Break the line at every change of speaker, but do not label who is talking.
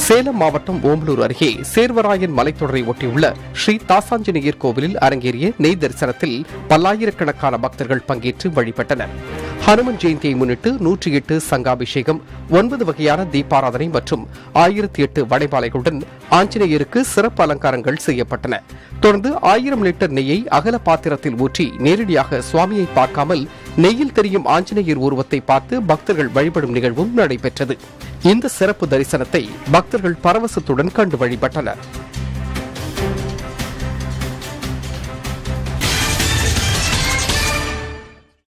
சேலம் மாவட்டம் ஓமலூர் அருகே சேர்வராயன் மலைத்தொடரை ஒட்டியுள்ள ஸ்ரீ தாசாஞ்சநேயர் கோவிலில் அரங்கேறிய நெய் தரிசனத்தில் பல்லாயிரக்கணக்கான பக்தர்கள் பங்கேற்று வழிபட்டனர் ஹனுமன் ஜெயந்தியை முன்னிட்டு நூற்றி எட்டு சங்காபிஷேகம் ஒன்பது வகையான தீபாராதனை மற்றும் ஆயிரத்தி எட்டு வடைபாலைகளுடன் ஆஞ்சநேயருக்கு சிறப்பு அலங்காரங்கள் செய்யப்பட்டன தொடர்ந்து ஆயிரம் லிட்டர் நெய்யை அகல பாத்திரத்தில் ஊற்றி நேரடியாக சுவாமியை பார்க்காமல் நெய்யில் தெரியும் ஆஞ்சநேயர் உருவத்தை பார்த்து பக்தர்கள் வழிபடும் நிகழ்வும் நடைபெற்றது இந்த சிறப்பு தரிசனத்தை பக்தர்கள் பரவசத்துடன் கண்டு வழிபட்டனர்